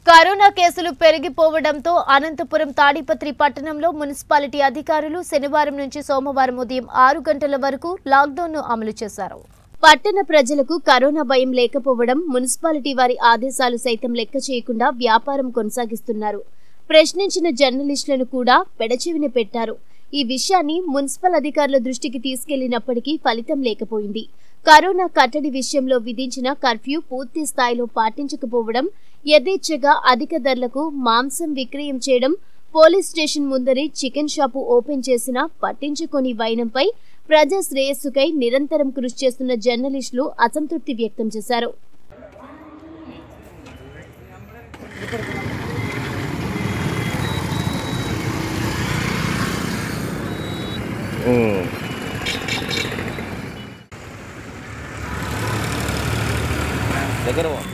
Corona కేసులు పెరిగిపోవడంతో అనంతపురం తాడిపత్రి పట్టణంలో municipality అధికారులు శనివారం నుంచి సోమవారం ఉదయం ఆరు గంటల వరకు లాక్డౌన్ను అమలు చేశారు పట్టణ ప్రజలకు కరోనా భయం లేకపోవడం మున్సిపాలిటీ వారి ఆదేశాలు సైతం లెక్క చేయకుండా వ్యాపారం కొనసాగిస్తున్నారు ప్రశ్నించిన జర్నలిస్టులను కూడా పెడచెవిన పెట్టారు ఈ విషయాన్ని మున్సిపల్ అధికారుల దృష్టికి తీసుకెళ్లినప్పటికీ ఫలితం లేకపోయింది కరోనా కట్టడి విషయంలో విధించిన కర్ఫ్యూ పూర్తి స్థాయిలో పాటించకపోవడం యథేచ్ఛగా అధిక ధరలకు మాంసం విక్రయం చేయడం పోలీస్ స్టేషన్ ముందరి చికెన్ షాపు ఓపెన్ చేసినా పట్టించుకొని వైనంపై ప్రజా శ్రేయస్సుకై నిరంతరం కృషి చేస్తున్న జర్నలిస్టులు అసంతృప్తి వ్యక్తం చేశారు దగ్గర పో.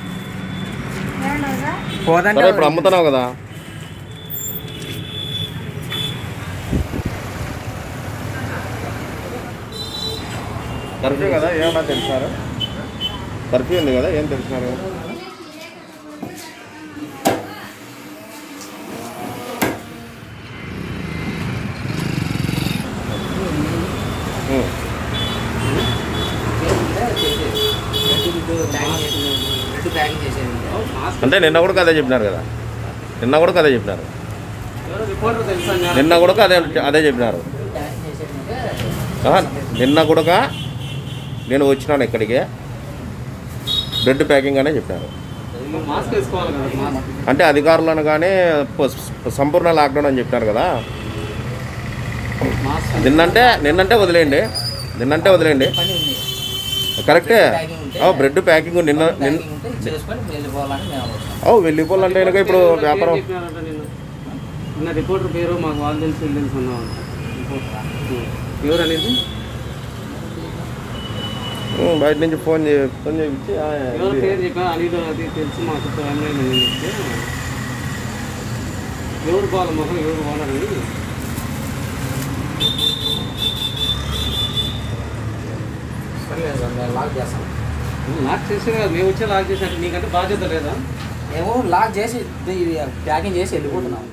పోదంటే సరే ఇప్పుడు అమ్ముతున్నావు కదా కర్ఫ్యూ కదా ఏమన్నా తెలిసినారు కర్ఫ్యూ ఉంది కదా ఏం తెలిసినారు ఉం. ప్యాకింగ్ చేసేది అంటే నిన్న కూడా అదే చెప్పినారు కదా నిన్న కూడా అదే చెప్పినారు రిపోర్టర్ తెలుసా నిన్న కూడా అదే అదే చెప్పినారు ప్యాకింగ్ చేసేది ఆహా, నిన్న కూడా నేను వచ్చినాను ఇక్కడికి బ్రెడ్ ప్యాకింగ్ అనే చెప్పినారు మాస్క్ వేసుకోవాలి కదా మాస్క్ అంటే అధికారులను కానీ సంపూర్ణ లాక్డౌన్ అని చెప్పినారు కదా మాస్క్ నిన్నంటే నిన్నంటే వదిలేయండి నిన్నంటే వదిలేయండి పని ఉంది కరెక్టే ప్యాకింగ్ ఉంటే- ఓ బ్రెడ్ ప్యాకింగ్ నిన్న నిన్న ప్యాకింగ్ ఉంటే చేసుకొని వెళ్ళిపోవాలని మేము వచ్చాం ఓ వెళ్ళిపోవాలంటే కనుక ఇప్పుడు వ్యాపారం పేరు చెప్పినారంట నిన్న నిన్న రిపోర్టర్ పేరు మాకు వాళ్ళు తెలుసు వీళ్ళు తెలుసు అన్నావు ఎవరు అనేది ఉం, బయట నుంచి ఫోన్ చే ఫోన్ చేయించి ఆ, ఎవరు ఇది- పేరు చెప్పారు అనేది అది తెలుసు మాకు ఫ్యామిలీ నేను చెప్తే ఎవరు బాగా మొహం ఎవరు బాగున్నారని లాక్ చేస్తాం లాక్ చేసే కదా మేము వచ్చే లాక్ చేసినట్టు నీకంటే బాధ్యత లేదా మేము లాక్ చేసి ఇది ప్యాకింగ్ చేసి వెళ్ళిపోతున్నాం